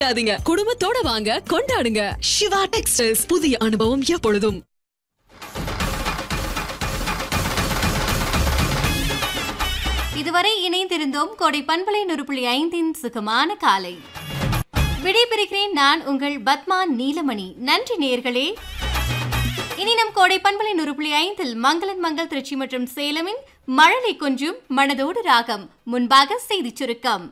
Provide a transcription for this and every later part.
விடாதீங்க குடும்பத்தோட வாங்க கொண்டாடுங்க சிவா டெக்ஸ்டைல்ஸ் புதிய அனுபவம் எப்பொழுதும் இதுவரை இணைந்திருந்தோம் கோடை பண்பலை நுறுப்புள்ளி ஐந்தின் சுகமான காலை விடைபெறுகிறேன் நான் உங்கள் பத்மா நீலமணி நன்றி நேர்களே இனி நம் கோடை பண்பலை நுறுப்புள்ளி ஐந்தில் மங்களன் மங்கள் திருச்சி மற்றும் சேலமின் மழலை கொஞ்சும் மனதோடு ராகம் முன்பாக செய்திச் சுருக்கம்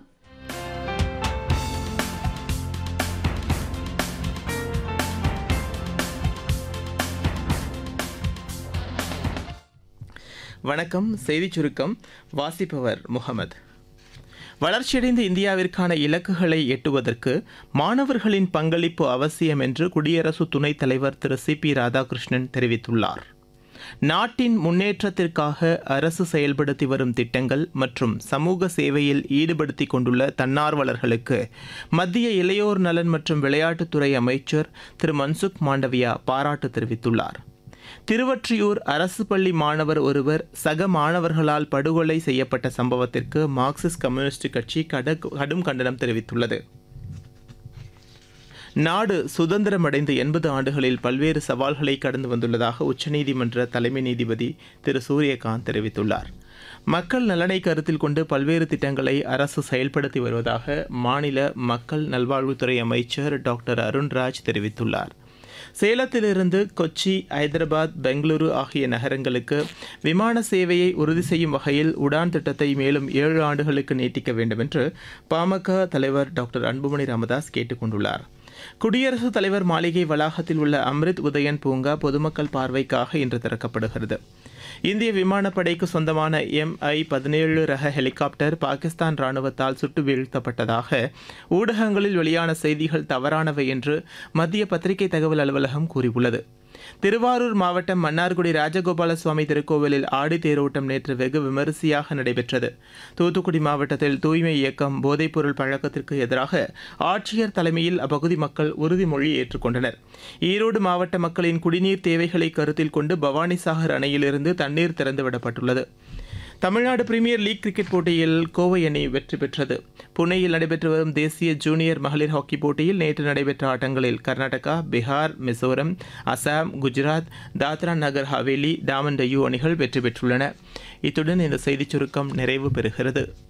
வணக்கம் செய்திச் சுருக்கம் வாசிப்பவர் முகமது வளர்ச்சியடைந்த இந்தியாவிற்கான இலக்குகளை எட்டுவதற்கு மாணவர்களின் பங்களிப்பு அவசியம் என்று குடியரசு துணைத் தலைவர் திரு சி பி ராதாகிருஷ்ணன் தெரிவித்துள்ளார் நாட்டின் முன்னேற்றத்திற்காக அரசு செயல்படுத்தி வரும் திட்டங்கள் மற்றும் சமூக சேவையில் ஈடுபடுத்தி கொண்டுள்ள தன்னார்வலர்களுக்கு மத்திய இளையோர் நலன் மற்றும் விளையாட்டுத்துறை அமைச்சர் திரு மன்சுக் மாண்டவியா பாராட்டு தெரிவித்துள்ளார் திருவொற்றியூர் அரசு பள்ளி மாணவர் ஒருவர் சக மாணவர்களால் படுகொலை செய்யப்பட்ட சம்பவத்திற்கு மார்க்சிஸ்ட் கம்யூனிஸ்ட் கட்சி கட கடும் கண்டனம் தெரிவித்துள்ளது நாடு சுதந்திரமடைந்து எண்பது ஆண்டுகளில் பல்வேறு சவால்களை கடந்து வந்துள்ளதாக உச்சநீதிமன்ற தலைமை நீதிபதி திரு சூரியகாந்த் தெரிவித்துள்ளார் மக்கள் நலனை கருத்தில் கொண்டு பல்வேறு திட்டங்களை அரசு செயல்படுத்தி வருவதாக மாநில மக்கள் நல்வாழ்வுத்துறை அமைச்சர் டாக்டர் அருண்ராஜ் தெரிவித்துள்ளார் சேலத்திலிருந்து கொச்சி ஐதராபாத் பெங்களூரு ஆகிய நகரங்களுக்கு விமான சேவையை உறுதி செய்யும் வகையில் உடான் திட்டத்தை மேலும் ஏழு ஆண்டுகளுக்கு நீட்டிக்க வேண்டும் என்று பாமக தலைவர் டாக்டர் அன்புமணி ராமதாஸ் கேட்டுக் கொண்டுள்ளார் குடியரசுத் தலைவர் மாளிகை வளாகத்தில் உள்ள அம்ரித் உதயன் பூங்கா பொதுமக்கள் பார்வைக்காக இன்று திறக்கப்படுகிறது இந்திய விமானப்படைக்கு சொந்தமான எம்ஐ பதினேழு ரக ஹெலிகாப்டர் பாகிஸ்தான் ராணுவத்தால் சுட்டு வீழ்த்தப்பட்டதாக ஊடகங்களில் வெளியான செய்திகள் தவறானவை என்று மத்திய பத்திரிகை தகவல் அலுவலகம் கூறியுள்ளது திருவாரூர் மாவட்டம் மன்னார்குடி ராஜகோபால சுவாமி திருக்கோவிலில் ஆடி தேரோட்டம் நேற்று வெகு விமரிசையாக நடைபெற்றது தூத்துக்குடி மாவட்டத்தில் தூய்மை இயக்கம் போதைப்பொருள் பழக்கத்திற்கு எதிராக ஆட்சியர் தலைமையில் அப்பகுதி மக்கள் உறுதிமொழி ஏற்றுக்கொண்டனர் ஈரோடு மாவட்ட மக்களின் குடிநீர் தேவைகளை கருத்தில் கொண்டு பவானிசாகர் அணையிலிருந்து தண்ணீர் திறந்துவிடப்பட்டுள்ளது தமிழ்நாடு பிரீமியர் லீக் கிரிக்கெட் போட்டியில் கோவை அணி வெற்றி பெற்றது புனேயில் நடைபெற்று வரும் தேசிய ஜூனியர் மகளிர் ஹாக்கி போட்டியில் நேற்று நடைபெற்ற ஆட்டங்களில் கர்நாடகா பீகார் மிசோரம் அசாம் குஜராத் தாத்ரா நகர் ஹவேலி டாமன் டையூ அணிகள் வெற்றி பெற்றுள்ளன இத்துடன் இந்த செய்திச் சுருக்கம் நிறைவு பெறுகிறது